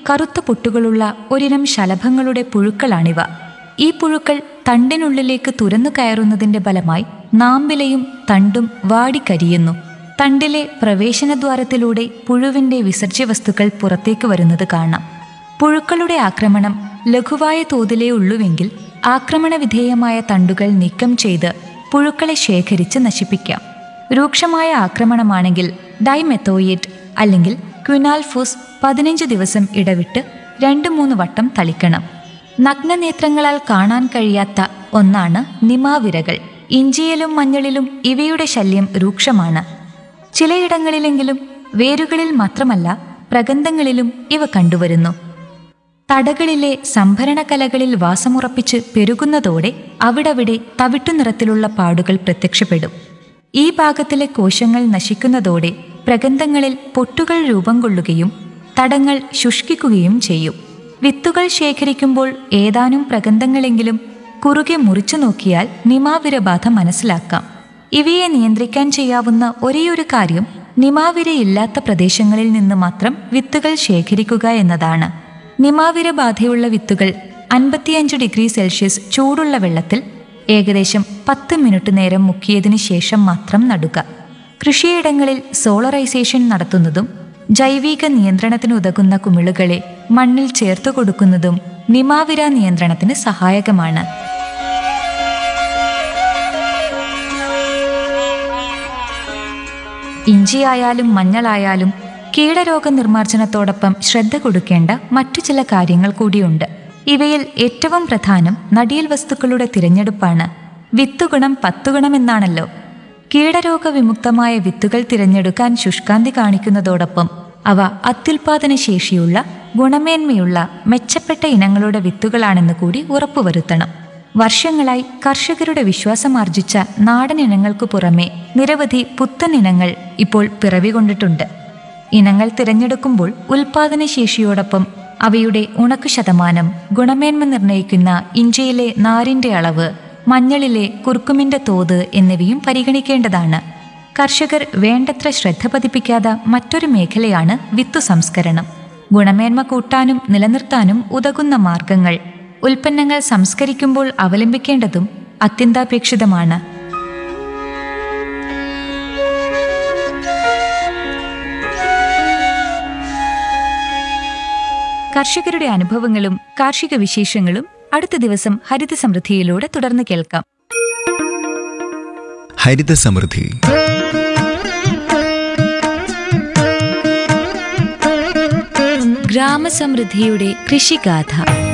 കറുത്ത പൊട്ടുകളുള്ള ഒരിനം ശലഭങ്ങളുടെ പുഴുക്കളാണിവ ഈ പുഴുക്കൾ തണ്ടിനുള്ളിലേക്ക് തുരന്നു കയറുന്നതിന്റെ ഫലമായി നാമ്പിലയും തണ്ടും വാടിക്കരിയുന്നു തണ്ടിലെ പ്രവേശനദ്വാരത്തിലൂടെ പുഴുവിന്റെ വിസർജ്യ വസ്തുക്കൾ പുറത്തേക്ക് വരുന്നത് കാണാം പുഴുക്കളുടെ ആക്രമണം ലഘുവായ തോതിലേ ഉള്ളുവെങ്കിൽ ആക്രമണവിധേയമായ തണ്ടുകൾ നീക്കം ചെയ്ത് പുഴുക്കളെ ശേഖരിച്ച് നശിപ്പിക്കാം രൂക്ഷമായ ആക്രമണമാണെങ്കിൽ ഡൈമെത്തോയേറ്റ് അല്ലെങ്കിൽ ക്വിനാൽഫോസ് പതിനഞ്ച് ദിവസം ഇടവിട്ട് രണ്ട് മൂന്ന് വട്ടം തളിക്കണം നഗ്നനേത്രങ്ങളാൽ കാണാൻ കഴിയാത്ത ഒന്നാണ് നിമാവിരകൾ ഇഞ്ചിയിലും മഞ്ഞളിലും ഇവയുടെ ശല്യം രൂക്ഷമാണ് ചിലയിടങ്ങളിലെങ്കിലും വേരുകളിൽ മാത്രമല്ല പ്രഗന്ധങ്ങളിലും ഇവ കണ്ടുവരുന്നു തടകളിലെ സംഭരണകലകളിൽ വാസമുറപ്പിച്ച് പെരുകുന്നതോടെ അവിടവിടെ തവിട്ടുനിറത്തിലുള്ള പാടുകൾ പ്രത്യക്ഷപ്പെടും ഈ ഭാഗത്തിലെ കോശങ്ങൾ നശിക്കുന്നതോടെ പ്രഗന്ധങ്ങളിൽ പൊട്ടുകൾ രൂപം കൊള്ളുകയും തടങ്ങൾ ശുഷ്കിക്കുകയും ചെയ്യും വിത്തുകൾ ശേഖരിക്കുമ്പോൾ ഏതാനും പ്രഗന്ധങ്ങളെങ്കിലും കുറുകെ മുറിച്ചു നോക്കിയാൽ നിമാവിരബാധ മനസ്സിലാക്കാം ഇവയെ നിയന്ത്രിക്കാൻ ചെയ്യാവുന്ന ഒരേയൊരു കാര്യം നിമാവിരയില്ലാത്ത പ്രദേശങ്ങളിൽ നിന്ന് മാത്രം വിത്തുകൾ ശേഖരിക്കുക എന്നതാണ് നിമാവിര ബാധയുള്ള വിത്തുകൾ അൻപത്തിയഞ്ച് ഡിഗ്രി സെൽഷ്യസ് ചൂടുള്ള വെള്ളത്തിൽ ഏകദേശം പത്ത് മിനിറ്റ് നേരം മുക്കിയതിനു ശേഷം മാത്രം നടുക കൃഷിയിടങ്ങളിൽ സോളറൈസേഷൻ നടത്തുന്നതും ജൈവിക നിയന്ത്രണത്തിനുതകുന്ന കുമിളുകളെ മണ്ണിൽ ചേർത്തു കൊടുക്കുന്നതും നിമാവിര നിയന്ത്രണത്തിന് സഹായകമാണ് ഇഞ്ചിയായാലും മഞ്ഞളായാലും കീടരോഗ നിർമ്മാർജ്ജനത്തോടൊപ്പം ശ്രദ്ധ കൊടുക്കേണ്ട മറ്റു ചില കാര്യങ്ങൾ കൂടിയുണ്ട് ഇവയിൽ ഏറ്റവും പ്രധാനം നടിയൽ വസ്തുക്കളുടെ തിരഞ്ഞെടുപ്പാണ് വിത്തുഗുണം പത്തുഗുണം എന്നാണല്ലോ കീടരോഗ വിമുക്തമായ വിത്തുകൾ തിരഞ്ഞെടുക്കാൻ ശുഷ്കാന്തി കാണിക്കുന്നതോടൊപ്പം അവ അത്യുൽപാദന ശേഷിയുള്ള ഗുണമേന്മയുള്ള മെച്ചപ്പെട്ട ഇനങ്ങളുടെ വിത്തുകളാണെന്ന് കൂടി ഉറപ്പുവരുത്തണം വർഷങ്ങളായി കർഷകരുടെ വിശ്വാസമാർജിച്ച നാടൻ ഇനങ്ങൾക്കു പുറമെ നിരവധി പുത്തൻ ഇനങ്ങൾ ഇപ്പോൾ പിറവികൊണ്ടിട്ടുണ്ട് ഇനങ്ങൾ തിരഞ്ഞെടുക്കുമ്പോൾ ഉൽപാദനശേഷിയോടൊപ്പം അവയുടെ ഉണക്കു ശതമാനം ഗുണമേന്മ നിർണ്ണയിക്കുന്ന ഇഞ്ചിയിലെ നാരിന്റെ അളവ് മഞ്ഞളിലെ കുർക്കുമിന്റെ തോത് എന്നിവയും പരിഗണിക്കേണ്ടതാണ് കർഷകർ വേണ്ടത്ര ശ്രദ്ധ പതിപ്പിക്കാത്ത മറ്റൊരു മേഖലയാണ് വിത്തു സംസ്കരണം ഗുണമേന്മ കൂട്ടാനും നിലനിർത്താനും ഉതകുന്ന മാർഗങ്ങൾ ഉൽപ്പന്നങ്ങൾ സംസ്കരിക്കുമ്പോൾ അവലംബിക്കേണ്ടതും അത്യന്താപേക്ഷിതമാണ് കർഷകരുടെ അനുഭവങ്ങളും കാർഷിക വിശേഷങ്ങളും അടുത്ത ദിവസം ഹരിത സമൃദ്ധിയിലൂടെ തുടർന്ന് കേൾക്കാം ഹരിത സമൃദ്ധി ഗ്രാമസമൃദ്ധിയുടെ കൃഷിഗാഥ